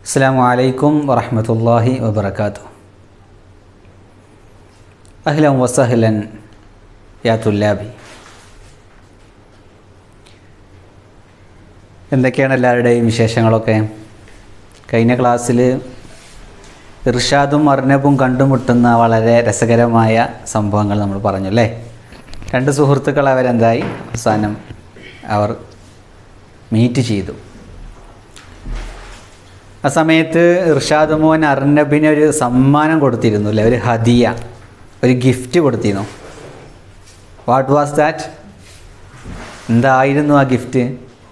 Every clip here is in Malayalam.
السلام عليكم ورحمة الله وبركاته أهلا وسهلا يا طلابي എന്തൊക്കെയാണ് എല്ലാവരുടെയും വിശേഷങ്ങളൊക്കെ കഴിഞ്ഞ ക്ലാസ്സിൽ ഇർഷാദും അർണബും കണ്ടുമുട്ടുന്ന വളരെ രസകരമായ സംഭവങ്ങൾ നമ്മൾ പറഞ്ഞു അല്ലേ രണ്ട് സുഹൃത്തുക്കൾ അവരെന്തായി അവസാനം അവർ മീറ്റ് ചെയ്തു ആ സമയത്ത് ഇർഷാദ് മോൻ അർണബിന് ഒരു സമ്മാനം കൊടുത്തിരുന്നു അല്ലേ ഒരു ഹദിയ ഒരു ഗിഫ്റ്റ് കൊടുത്തിരുന്നു വാട്ട് വാസ് ദാറ്റ് എന്തായിരുന്നു ആ ഗിഫ്റ്റ്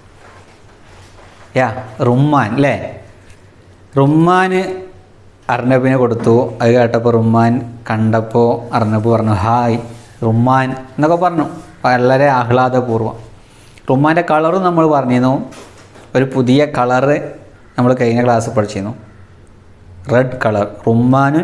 യാ റുമ്മാൻ അല്ലേ റുമ്മാൻ അർണബിന് കൊടുത്തു അത് കേട്ടപ്പോൾ റുമ്മാൻ കണ്ടപ്പോൾ അർണബ് പറഞ്ഞു ഹായ് റുമ്മാൻ എന്നൊക്കെ പറഞ്ഞു വളരെ ആഹ്ലാദപൂർവ്വം റുമ്മാൻ്റെ കളറും നമ്മൾ പറഞ്ഞിരുന്നു ഒരു പുതിയ കളറ് നമ്മൾ കഴിഞ്ഞ ക്ലാസ് പഠിച്ചിരുന്നു റെഡ് കളർ റുമ്മാനുൻ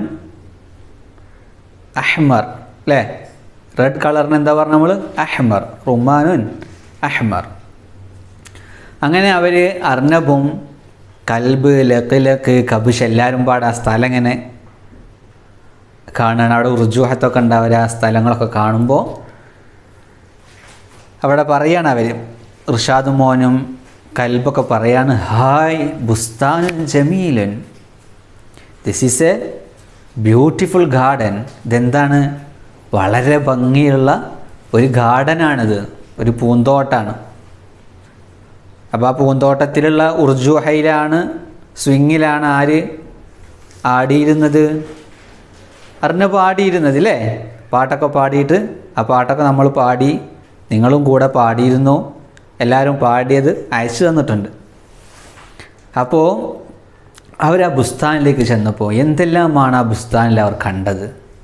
അഹ്മർ അല്ലേ റെഡ് കളറിന് എന്താ പറഞ്ഞ നമ്മൾ അഹ്മർ റുമ്മാനുൻ അഹ്മർ അങ്ങനെ അവർ അർണബും കൽബ് ലക്ക് ലക്ക് കബുഷ് എല്ലാവരും പാടെ ആ സ്ഥലം ഇങ്ങനെ കാണുകയാണ് അവിടെ ഉർജുഹത്തൊക്കെ ഉണ്ട് അവർ ആ സ്ഥലങ്ങളൊക്കെ കാണുമ്പോൾ അവിടെ പറയാണ് അവർ ഋഷാദ് മോനും കൽബൊക്കെ പറയാണ് ഹായ് ബുസ്താനുൻ ജമീലുൻ this is a beautiful garden ഇതെന്താണ് വളരെ ഭംഗിയുള്ള ഒരു ഗാർഡനാണിത് ഒരു പൂന്തോട്ടാണ് അപ്പോൾ ആ പൂന്തോട്ടത്തിലുള്ള ഉർജുഹയിലാണ് സ്വിങ്ങിലാണ് ആര് ആടിയിരുന്നത് അറിഞ്ഞ പാടിയിരുന്നത് അല്ലേ പാട്ടൊക്കെ പാടിയിട്ട് ആ പാട്ടൊക്കെ നമ്മൾ പാടി നിങ്ങളും കൂടെ പാടിയിരുന്നു എല്ലാവരും പാടിയത് അയച്ചു തന്നിട്ടുണ്ട് അപ്പോൾ അവർ ആ ബുസ്താനിലേക്ക് ചെന്നപ്പോൾ എന്തെല്ലാമാണ് ആ ബുസ്താനിൽ അവർ കണ്ടത്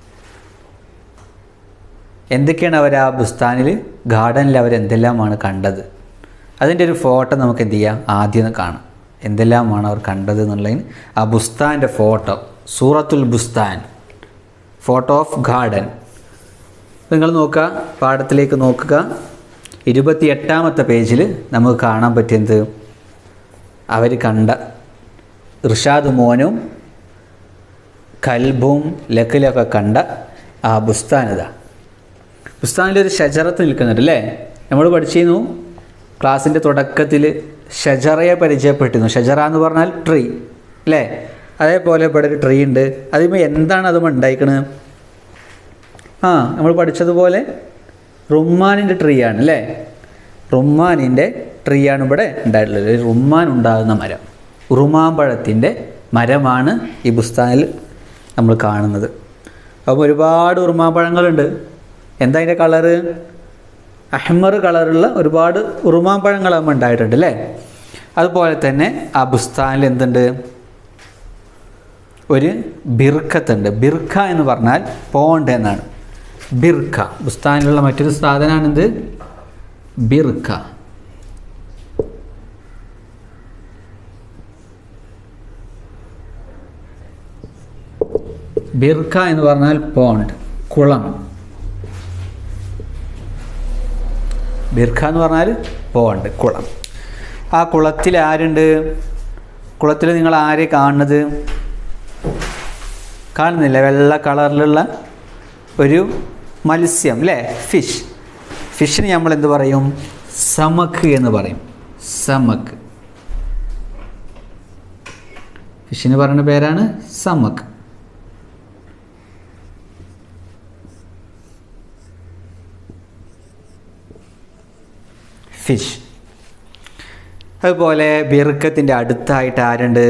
എന്തൊക്കെയാണ് അവർ ആ ബുസ്താനിൽ ഗാർഡനിൽ അവർ എന്തെല്ലാമാണ് കണ്ടത് അതിൻ്റെ ഒരു ഫോട്ടോ നമുക്ക് എന്ത് ചെയ്യാം ആദ്യം കാണാം എന്തെല്ലാമാണ് അവർ കണ്ടത് എന്നുള്ളതിന് ആ ബുസ്താൻ്റെ ഫോട്ടോ സൂറത്തുൽ ബുസ്താൻ ഫോട്ടോ ഓഫ് ഗാർഡൻ നിങ്ങൾ നോക്കുക പാഠത്തിലേക്ക് നോക്കുക ഇരുപത്തി എട്ടാമത്തെ പേജിൽ നമുക്ക് കാണാൻ പറ്റിയത് അവർ കണ്ട ഇർഷാദ് മോനും കൽബും ലക്കിലൊക്കെ കണ്ട ആ ബുസ്താനിത ബുസ്താനിലൊരു ഷജറത്ത് നിൽക്കുന്നുണ്ട് അല്ലേ നമ്മൾ പഠിച്ചിരുന്നു ക്ലാസ്സിൻ്റെ തുടക്കത്തിൽ ഷജറയെ പരിചയപ്പെട്ടിരുന്നു ഷജറ എന്ന് പറഞ്ഞാൽ ട്രീ അല്ലേ അതേപോലെ ഇവിടെ ഒരു ട്രീ ഉണ്ട് അതിപ്പോൾ എന്താണ് അതും ഉണ്ടായിക്കണത് ആ നമ്മൾ പഠിച്ചതുപോലെ റുമ്മാനിൻ്റെ ട്രീ ആണ് അല്ലേ റുമ്മാനിൻ്റെ ട്രീ ആണ് ഇവിടെ ഉണ്ടായിട്ടുള്ളത് ഒരു റുമ്മാൻ ഉണ്ടാകുന്ന മരം ഉറുമാമ്പഴത്തിൻ്റെ മരമാണ് ഈ ബുസ്താനിൽ നമ്മൾ കാണുന്നത് അപ്പോൾ ഒരുപാട് ഉറുമാമ്പഴങ്ങളുണ്ട് എന്താ അതിൻ്റെ കളറ് അഹ്മർ കളറുള്ള ഒരുപാട് ഉറുമാമ്പഴങ്ങളാകുമ്പോൾ ഉണ്ടായിട്ടുണ്ട് അല്ലേ അതുപോലെ തന്നെ ആ ബുസ്താനിൽ എന്തുണ്ട് ഒരു ബിർക്കത്തുണ്ട് ബിർക്ക എന്ന് പറഞ്ഞാൽ പോണ്ട് എന്നാണ് ബിർക്ക ബുസ്താനിലുള്ള മറ്റൊരു സാധനമാണിത് ബിർക്ക ബിർക്ക എന്ന് പറഞ്ഞാൽ പോണ്ട് കുളം ബിർഖ എന്ന് പറഞ്ഞാൽ പോണ്ട് കുളം ആ കുളത്തിൽ ആരുണ്ട് കുളത്തിൽ നിങ്ങൾ ആരെ കാണുന്നത് കാണുന്നില്ല വെള്ള കളറിലുള്ള ഒരു മത്സ്യം അല്ലേ ഫിഷ് ഫിഷിന് നമ്മൾ എന്ത് പറയും സമക്ക് എന്ന് പറയും സമക്ക് ഫിഷിന് പറയുന്ന പേരാണ് സമക്ക് ഫിഷ് അതുപോലെ ബിർക്കത്തിൻ്റെ അടുത്തായിട്ട് ആരുണ്ട്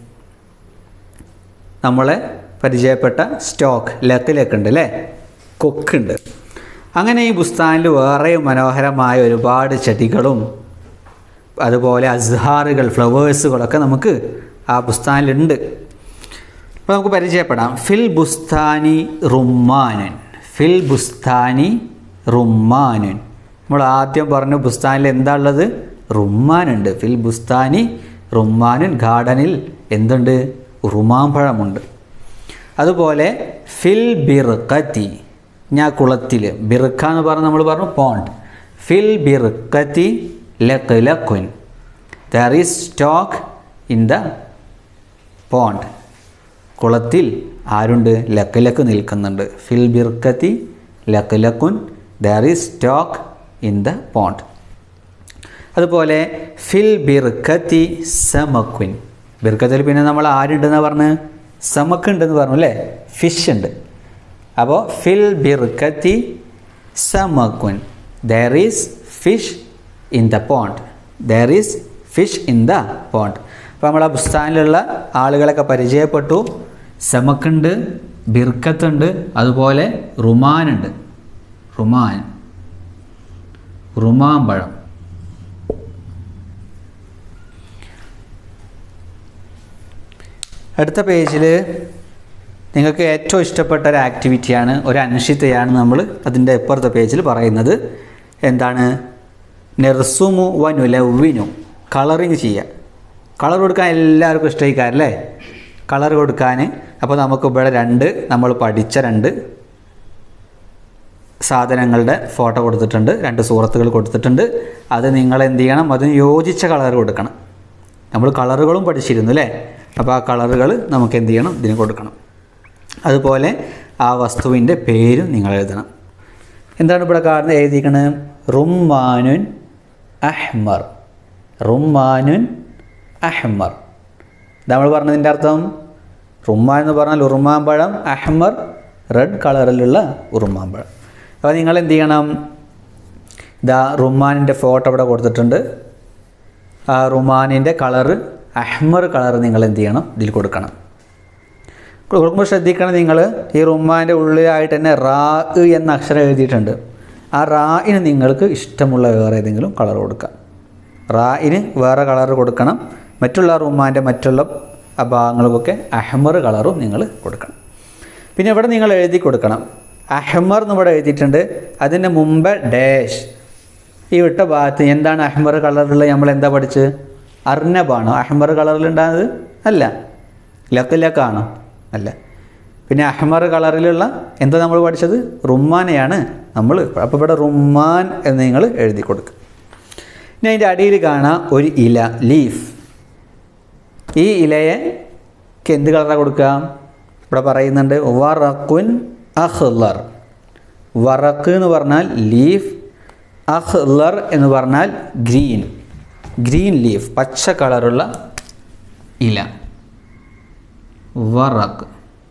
നമ്മളെ പരിചയപ്പെട്ട സ്റ്റോക്ക് ലക്കിലൊക്കെ ഉണ്ട് അല്ലേ കൊക്കുണ്ട് അങ്ങനെ ഈ ബുസ്താനിൽ വേറെ മനോഹരമായ ഒരുപാട് ചെടികളും അതുപോലെ അസ്ഹാറുകൾ ഫ്ലവേഴ്സുകളൊക്കെ നമുക്ക് ആ ബുസ്താനിലുണ്ട് അപ്പോൾ നമുക്ക് പരിചയപ്പെടാം ഫിൽ ബുസ്താനി റുമ്മാനുൻ ഫിൽ ബുസ്താനി റുമ്മാനുൻ നമ്മൾ ആദ്യം പറഞ്ഞു ബുസ്താനിൽ എന്താ ഉള്ളത് റുമ്മാനുണ്ട് ഫിൽ ബുസ്താനി റുമ്മാനുൻ ഗാർഡനിൽ എന്തുണ്ട് റുമാമ്പഴമുണ്ട് അതുപോലെ ഫിൽ ബിർക്കത്തി ഞാൻ കുളത്തിൽ ബിർക്ക എന്ന് പറഞ്ഞ് നമ്മൾ പറഞ്ഞു പോണ്ട് ഫിൽ ബിർക്കത്തി ലക്ക് ലക്കുൻ there is stork in the pond കുളത്തിൽ ആരുണ്ട് ലക്കലക്ക് നിൽക്കുന്നുണ്ട് ഫിൽ ബിർക്കത്തി ലക്കലക്കുൻ there is stork in the pond അതുപോലെ ഫിൽ ബിർക്കത്തി സമക്കുൻ ബിർക്കത്തിൽ പിന്നെ നമ്മൾ ആരുണ്ടെന്ന് പറഞ്ഞ് സമക്ക് ഉണ്ടെന്ന് പറഞ്ഞു അല്ലേ ഫിഷ് ഉണ്ട് അപ്പോൾ ഫിൽ ബിർക്കത്തി സമക്കുൻ there is fish in the pond there is fish in the pond അപ്പോൾ നമ്മളെ ബുസ്താനിലുള്ള ആളുകളൊക്കെ പരിചയപ്പെട്ടു സമക്കുണ്ട് ബിർക്കത്തുണ്ട് അതുപോലെ റുമാനുണ്ട് റുമാൻ റുമാൻ പഴം അടുത്ത പേജിൽ നിങ്ങൾക്ക് ഏറ്റവും ഇഷ്ടപ്പെട്ട ഒരു ആക്ടിവിറ്റിയാണ് ഒരു അൻഷിത്തയാണ് നമ്മൾ അതിൻ്റെ ഇപ്പുറത്തെ പേജിൽ പറയുന്നത് എന്താണ് നെർസുമു വ നുലവിനു കളറിങ് ചെയ്യുക കളർ കൊടുക്കാൻ എല്ലാവർക്കും ഇഷ്ടമായിക്കാരല്ലേ കളർ കൊടുക്കാൻ അപ്പോൾ നമുക്ക് ഇവിടെ രണ്ട് നമ്മൾ പഠിച്ച രണ്ട് സാധനങ്ങളുടെ ഫോട്ടോ കൊടുത്തിട്ടുണ്ട് രണ്ട് സുഹൃത്തുക്കൾ കൊടുത്തിട്ടുണ്ട് അത് നിങ്ങൾ എന്ത് ചെയ്യണം അതിന് യോജിച്ച കളർ കൊടുക്കണം നമ്മൾ കളറുകളും പഠിച്ചിരുന്നു അല്ലേ അപ്പോൾ ആ കളറുകൾ നമുക്ക് എന്ത് ചെയ്യണം ഇതിന് കൊടുക്കണം അതുപോലെ ആ വസ്തുവിൻ്റെ പേരും നിങ്ങൾ എഴുതണം എന്താണ് ഇവിടെ കാണുന്നത് എഴുതിയിരിക്കുന്നത് റുമാനുൻ അഹ്മർ റുമാനുൻ അഹ്മർ നമ്മൾ പറഞ്ഞതിൻ്റെ അർത്ഥം റുമാൻ എന്ന് പറഞ്ഞാൽ ഉറുമാൻ പഴം അഹ്മർ റെഡ് കളറിലുള്ള ഉറുമാൻ പഴം അപ്പോൾ നിങ്ങൾ എന്ത് ചെയ്യണം ഇതാ റുമാനിൻ്റെ ഫോട്ടോ ഇവിടെ കൊടുത്തിട്ടുണ്ട് ആ റുമാനിൻ്റെ കളറ് അഹ്മർ കളർ നിങ്ങൾ എന്ത് ചെയ്യണം ഇതിൽ കൊടുക്കണം കൊടുക്കുമ്പോൾ ശ്രദ്ധിക്കണം നിങ്ങൾ ഈ റുമാൻ്റെ ഉള്ളിലായിട്ട് തന്നെ റാ എന്ന അക്ഷരം എഴുതിയിട്ടുണ്ട് ആ റായിന് നിങ്ങൾക്ക് ഇഷ്ടമുള്ള വേറെ ഏതെങ്കിലും കളർ കൊടുക്കാം റായിന് വേറെ കളർ കൊടുക്കണം മറ്റുള്ള റുമാൻ്റെ മറ്റുള്ള ആ ഭാഗങ്ങൾക്കൊക്കെ അഹ്മർ കളറും നിങ്ങൾ കൊടുക്കണം പിന്നെ ഇവിടെ നിങ്ങൾ എഴുതി കൊടുക്കണം അഹ്മർ എന്ന് ഇവിടെ എഴുതിയിട്ടുണ്ട് അതിൻ്റെ മുമ്പ് ഡാഷ് ഈ വിട്ട ഭാഗത്ത് എന്താണ് അഹ്മർ കളറിലുള്ള നമ്മൾ എന്താ പഠിച്ച് അർണബാണോ അഹ്മർ കളറിലുണ്ടാകുന്നത് അല്ല ലക്ക് ലക്കാണോ അല്ല പിന്നെ അഹ്മർ കളറിലുള്ള എന്താ നമ്മൾ പഠിച്ചത് റുമ്മാനെയാണ് നമ്മൾ അപ്പോൾ ഇവിടെ റുമ്മാൻ എന്ന് നിങ്ങൾ എഴുതി കൊടുക്കുക ഇനി അതിൻ്റെ അടിയിൽ കാണാം ഒരു ഇല ലീഫ് ഈ ഇലയെ എന്ത് കളറാണ് കൊടുക്കുക ഇവിടെ പറയുന്നുണ്ട് വറക്കുൻ അഹ്ലർ വറക്ക് എന്ന് പറഞ്ഞാൽ ലീഫ് അഹ്ലർ എന്ന് പറഞ്ഞാൽ ഗ്രീൻ ഗ്രീൻ ലീഫ് പച്ച കളറുള്ള ഇല വറക്ക്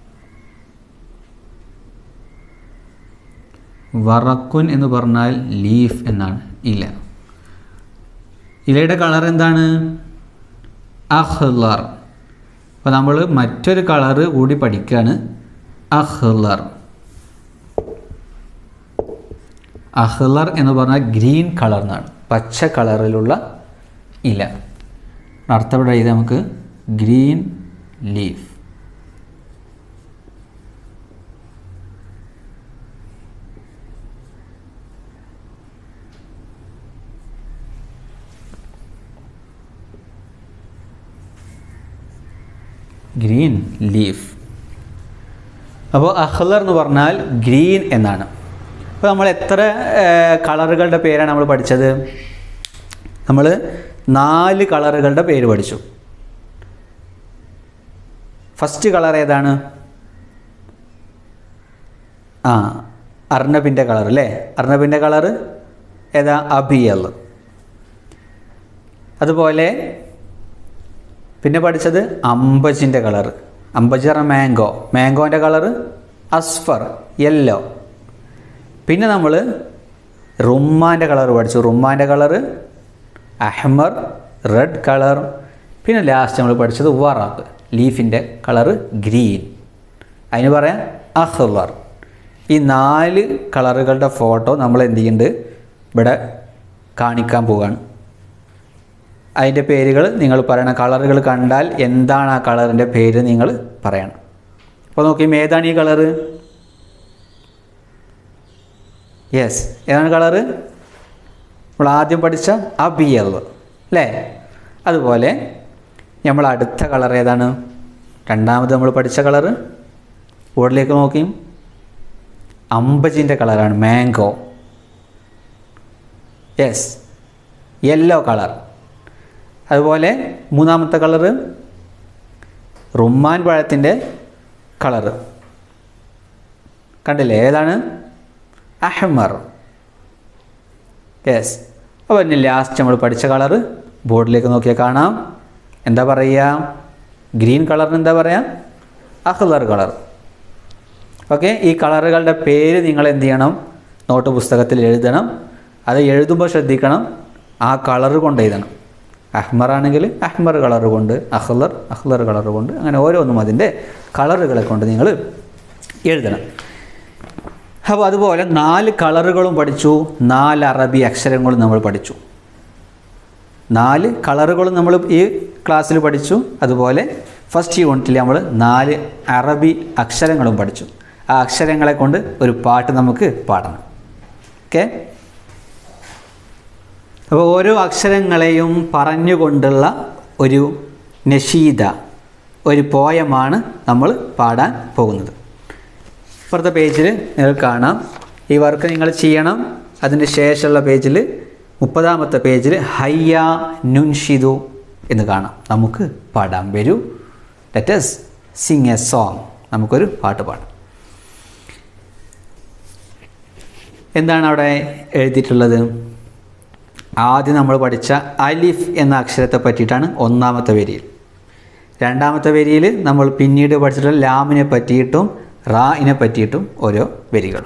വറക്കുൻ എന്ന് പറഞ്ഞാൽ ലീഫ് എന്നാണ് ഇല ഇലയുടെ കളർ എന്താണ് അഹ്ലർ അപ്പോൾ നമ്മൾ മറ്റൊരു കളറ് കൂടി പഠിക്കുകയാണ് അഹ്ലർ അഹ്ലർ എന്ന് പറഞ്ഞാൽ ഗ്രീൻ കളർ എന്നാണ് പച്ച കളറിലുള്ള ഇല അർത്ഥം ഇവിടെ എഴുതി നമുക്ക് ഗ്രീൻ ലീഫ് ഗ്രീൻ ലീഫ് അപ്പോൾ അഹ്ലർ എന്ന് പറഞ്ഞാൽ ഗ്രീൻ എന്നാണ് അപ്പോൾ നമ്മൾ എത്ര കളറുകളുടെ പേരാണ് നമ്മൾ പഠിച്ചത് നമ്മൾ നാല് കളറുകളുടെ പേര് പഠിച്ചു ഫസ്റ്റ് കളർ ഏതാണ് ആ അർണബിൻ്റെ കളർ അല്ലേ അർണബിൻ്റെ കളർ ഏതാ അബിയൽ അതുപോലെ പിന്നെ പഠിച്ചത് അമ്പജിൻ്റെ കളർ അമ്പജി പറഞ്ഞ മാംഗോ മാംഗോൻ്റെ കളർ അസ്ഫർ യെല്ലോ പിന്നെ നമ്മൾ റുമ്മാൻ്റെ കളർ പഠിച്ചു റുമ്മാൻ്റെ കളർ അഹ്മർ റെഡ് കളർ പിന്നെ ലാസ്റ്റ് നമ്മൾ പഠിച്ചത് വറാക്ക് ലീഫിൻ്റെ കളറ് ഗ്രീൻ അതിന് പറയാം അഹ്ലർ ഈ നാല് കളറുകളുടെ ഫോട്ടോ നമ്മൾ എന്ത് ചെയ്യുന്നുണ്ട് ഇവിടെ കാണിക്കാൻ പോവുകയാണ് അതിൻ്റെ പേരുകൾ നിങ്ങൾ പറയണം കളറുകൾ കണ്ടാൽ എന്താണ് ആ കളറിൻ്റെ പേര് നിങ്ങൾ പറയണം അപ്പോൾ നോക്കി ഏതാണ് ഈ കളറ് യെസ് ഏതാണ് കളറ് നമ്മൾ ആദ്യം പഠിച്ച അബിയൽ അല്ലേ അതുപോലെ നമ്മൾ അടുത്ത കളർ ഏതാണ് രണ്ടാമത് നമ്മൾ പഠിച്ച കളറ് ബോർഡിലേക്ക് നോക്കി അമ്പജിൻ്റെ കളറാണ് മാംഗോ യെസ് യെല്ലോ കളർ അതുപോലെ മൂന്നാമത്തെ കളറ് റുമ്മാൻ പഴത്തിൻ്റെ കളറ് കണ്ടില്ലേ ഏതാണ് അഹ്മർ യെസ് അപ്പോൾ ഇനി ലാസ്റ്റ് നമ്മൾ പഠിച്ച കളറ് ബോർഡിലേക്ക് നോക്കിയാൽ കാണാം എന്താ പറയുക ഗ്രീൻ കളറിന് എന്താ പറയുക അഹ്ലർ കളർ ഓക്കെ ഈ കളറുകളുടെ പേര് നിങ്ങൾ എന്ത് ചെയ്യണം നോട്ട് പുസ്തകത്തിൽ എഴുതണം അത് എഴുതുമ്പോൾ ശ്രദ്ധിക്കണം ആ കളർ കൊണ്ട് എഴുതണം അഹ്മർ ആണെങ്കിൽ അഹ്മർ കളർ കൊണ്ട് അഹ്ലർ അഹ്ലർ കളർ കൊണ്ട് അങ്ങനെ ഓരോന്നും അതിൻ്റെ കളറുകളെ കൊണ്ട് നിങ്ങൾ എഴുതണം അപ്പോൾ അതുപോലെ നാല് കളറുകളും പഠിച്ചു നാല് അറബി അക്ഷരങ്ങളും നമ്മൾ പഠിച്ചു നാല് കളറുകളും നമ്മൾ ഈ ക്ലാസ്സിൽ പഠിച്ചു അതുപോലെ ഫസ്റ്റ് യൂണിറ്റിൽ നമ്മൾ നാല് അറബി അക്ഷരങ്ങളും പഠിച്ചു ആ അക്ഷരങ്ങളെ കൊണ്ട് ഒരു പാട്ട് നമുക്ക് പാടണം ഓക്കെ അപ്പോൾ ഓരോ അക്ഷരങ്ങളെയും പറഞ്ഞുകൊണ്ടുള്ള ഒരു നഷീദ ഒരു പോയമാണ് നമ്മൾ പാടാൻ പോകുന്നത് ഇപ്പുറത്തെ പേജിൽ നിങ്ങൾ കാണാം ഈ വർക്ക് നിങ്ങൾ ചെയ്യണം അതിൻ്റെ ശേഷമുള്ള പേജിൽ മുപ്പതാമത്തെ പേജിൽ ഹയ്യ നുൻഷിദു എന്ന് കാണാം നമുക്ക് പാടാം വരൂ ലെറ്റസ് സിങ് എ സോങ് നമുക്കൊരു പാട്ട് പാടാം എന്താണ് അവിടെ എഴുതിയിട്ടുള്ളത് ആദ്യം നമ്മൾ പഠിച്ച അലിഫ് എന്ന അക്ഷരത്തെ പറ്റിയിട്ടാണ് ഒന്നാമത്തെ വരിയിൽ രണ്ടാമത്തെ വരിയിൽ നമ്മൾ പിന്നീട് പഠിച്ചിട്ടുള്ള ലാമിനെ പറ്റിയിട്ടും റായിനെ പറ്റിയിട്ടും ഓരോ വരികളും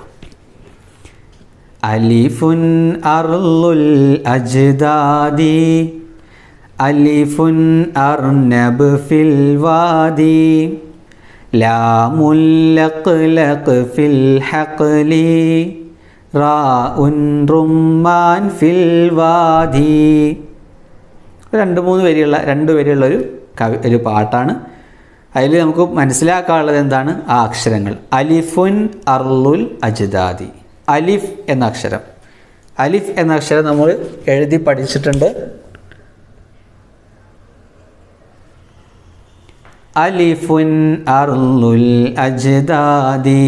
അലിഫുൻ അർലുൽ അജ്ദാദി അലിഫുൻ അർനബ് ഫിൽ വാദി ലാമുൽ ലഖ്ലഖ് ഫിൽ ഹഖ്ലി റാഉൻ റുമ്മാൻ ഫിൽ വാദി രണ്ട് മൂന്ന് വരിയുള്ള രണ്ട് വരിയുള്ള ഒരു കവി ഒരു പാട്ടാണ് അതിൽ നമുക്ക് മനസ്സിലാക്കാനുള്ളത് എന്താണ് ആ അക്ഷരങ്ങൾ അലിഫുൻ അർലുൽ അജ്ദാദി അലിഫ് എന്ന അക്ഷരം അലിഫ് എന്ന അക്ഷരം നമ്മൾ എഴുതി പഠിച്ചിട്ടുണ്ട് അലിഫുൻ അർലുൽ അജ്ദാദി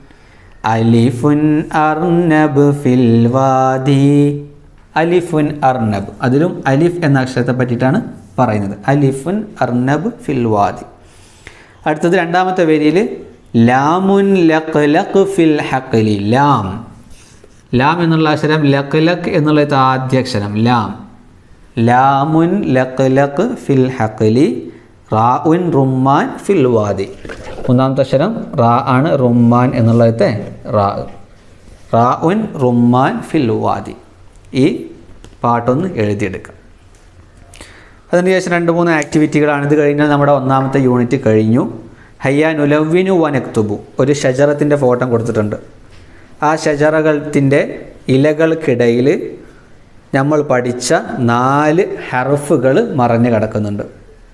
അലിഫുൻ അർനബ് ഫിൽ വാദി അലിഫുൻ അർനബ് അതിലും അലിഫ് എന്ന അക്ഷരത്തെ പറ്റിയിട്ടാണ് പറയുന്നത് അലിഫുൻ അർനബ് ഫിൽ വാദി അടുത്തത് രണ്ടാമത്തെ വരിയിൽ ലാമുൻ ലഖ് ലഖ് ഫിൽ ഹഖലി ലാം ലാം എന്നുള്ള അക്ഷരം ലഖ് ലഖ് എന്നുള്ള ആദ്യ അക്ഷരം ലാം ലാമുൻ ലഖ് ലഖ് ഫിൽ ഹഖലി റാഉൻ റുമ്മാൻ ഫിൽ വാദി മൂന്നാമത്തെ അക്ഷരം റാ ആണ് റുമ്മാൻ എന്നുള്ളത്തെ റാ റാഉൻ റുമ്മാൻ ഫിൽ വാദി ഈ പാട്ടൊന്ന് എഴുതിയെടുക്കാം അതിന് ശേഷം രണ്ട് മൂന്ന് ആക്ടിവിറ്റികളാണ് ഇത് കഴിഞ്ഞാൽ നമ്മുടെ ഒന്നാമത്തെ യൂണിറ്റ് കഴിഞ്ഞു ഹയ്യാൻ ഉലവ്വിനു വനക്തുബു ഒരു ഷജറത്തിൻ്റെ ഫോട്ടോ കൊടുത്തിട്ടുണ്ട് ആ ഷജറകത്തിൻ്റെ ഇലകൾക്കിടയിൽ നമ്മൾ പഠിച്ച നാല് ഹർഫുകൾ മറഞ്ഞു കിടക്കുന്നുണ്ട്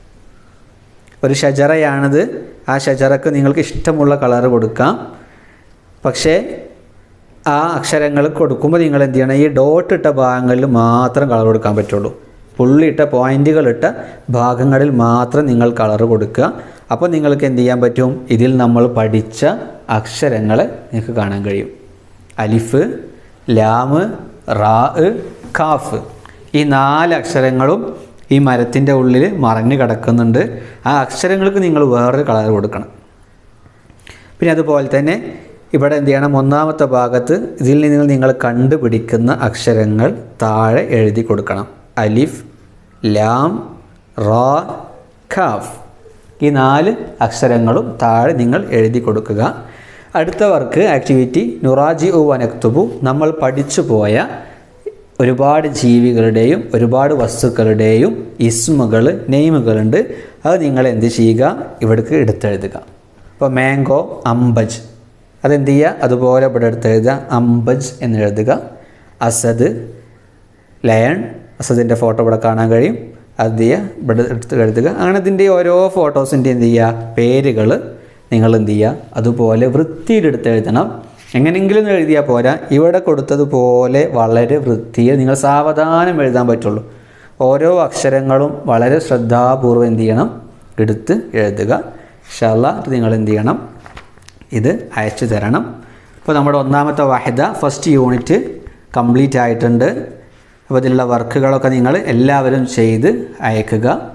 ഒരു ഷജറയാണിത് ആ ഷജറക്ക് നിങ്ങൾക്ക് ഇഷ്ടമുള്ള കളർ കൊടുക്കാം പക്ഷേ ആ അക്ഷരങ്ങൾ കൊടുക്കുമ്പോൾ നിങ്ങൾ എന്ത് ചെയ്യണം ഈ ഡോട്ട് ഇട്ട ഭാഗങ്ങളിൽ മാത്രം കളർ കൊടുക്കാൻ പറ്റുള്ളൂ പുള്ളിയിട്ട പോയിന്റുകളിട്ട ഭാഗങ്ങളിൽ മാത്രം നിങ്ങൾ കളർ കൊടുക്കുക അപ്പോൾ നിങ്ങൾക്ക് എന്ത് ചെയ്യാൻ പറ്റും ഇതിൽ നമ്മൾ പഠിച്ച അക്ഷരങ്ങളെ നിങ്ങൾക്ക് കാണാൻ കഴിയും അലിഫ് ലാമ് റാ കാഫ് ഈ നാല് അക്ഷരങ്ങളും ഈ മരത്തിൻ്റെ ഉള്ളിൽ മറഞ്ഞു കിടക്കുന്നുണ്ട് ആ അക്ഷരങ്ങൾക്ക് നിങ്ങൾ വേറൊരു കളർ കൊടുക്കണം പിന്നെ അതുപോലെ തന്നെ ഇവിടെ എന്ത് ചെയ്യണം ഒന്നാമത്തെ ഭാഗത്ത് ഇതിൽ നിന്ന് നിങ്ങൾ കണ്ടുപിടിക്കുന്ന അക്ഷരങ്ങൾ താഴെ എഴുതി കൊടുക്കണം അലിഫ് ലാം റാ ഖാഫ് ഈ നാല് അക്ഷരങ്ങളും താഴെ നിങ്ങൾ എഴുതി കൊടുക്കുക അടുത്ത വർക്ക് ആക്ടിവിറ്റി നുറാജി ഉ വനക്തുബു നമ്മൾ പഠിച്ചു പോയ ഒരുപാട് ജീവികളുടെയും ഒരുപാട് വസ്തുക്കളുടെയും ഇസ്മുകൾ നെയിമുകളുണ്ട് അത് നിങ്ങൾ എന്ത് ചെയ്യുക ഇവിടേക്ക് എടുത്തെഴുതുക ഇപ്പോൾ മാംഗോ അംബജ് അതെന്ത് ചെയ്യുക അതുപോലെ ഇവിടെ എടുത്തെഴുതുക അംബജ് എന്ന് എഴുതുക അസദ് ലയൺ അസദിൻ്റെ ഫോട്ടോ ഇവിടെ കാണാൻ കഴിയും അത് ചെയ്യുക ഇവിടെ എടുത്ത് എഴുതുക അങ്ങനെ ഇതിൻ്റെ ഓരോ ഫോട്ടോസിൻ്റെ എന്ത് ചെയ്യുക പേരുകൾ നിങ്ങൾ എന്ത് ചെയ്യുക അതുപോലെ വൃത്തിയിലെടുത്ത് എഴുതണം എങ്ങനെയെങ്കിലും എഴുതിയാൽ പോരാ ഇവിടെ കൊടുത്തതുപോലെ വളരെ വൃത്തിയിൽ നിങ്ങൾ സാവധാനം എഴുതാൻ പറ്റുള്ളൂ ഓരോ അക്ഷരങ്ങളും വളരെ ശ്രദ്ധാപൂർവ്വം എന്ത് ചെയ്യണം എടുത്ത് എഴുതുക ഷല്ല നിങ്ങൾ എന്ത് ചെയ്യണം ഇത് അയച്ചു തരണം അപ്പോൾ നമ്മുടെ ഒന്നാമത്തെ വാഹിദ ഫസ്റ്റ് യൂണിറ്റ് കംപ്ലീറ്റ് ആയിട്ടുണ്ട് അപ്പോൾ ഇതിലുള്ള വർക്കുകളൊക്കെ നിങ്ങൾ എല്ലാവരും ചെയ്ത് അയക്കുക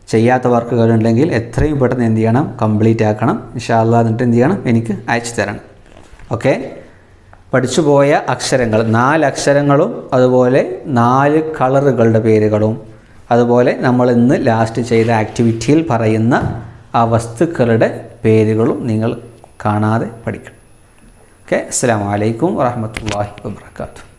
ചെയ്യാത്ത വർക്കുകളുണ്ടെങ്കിൽ എത്രയും പെട്ടെന്ന് എന്ത് ചെയ്യണം കംപ്ലീറ്റ് ആക്കണം ഇൻഷാല്ലാ എന്നിട്ട് എന്ത് ചെയ്യണം എനിക്ക് അയച്ചു തരണം ഓക്കെ പഠിച്ചു പോയ അക്ഷരങ്ങൾ നാല് അക്ഷരങ്ങളും അതുപോലെ നാല് കളറുകളുടെ പേരുകളും അതുപോലെ നമ്മൾ ഇന്ന് ലാസ്റ്റ് ചെയ്ത ആക്ടിവിറ്റിയിൽ പറയുന്ന ആ വസ്തുക്കളുടെ പേരുകളും നിങ്ങൾ കാണാതെ പഠിക്കണം ഓക്കെ അസ്സാം വലൈക്കും വാഹമത്തല്ലാഹി വാബർക്കാത്തു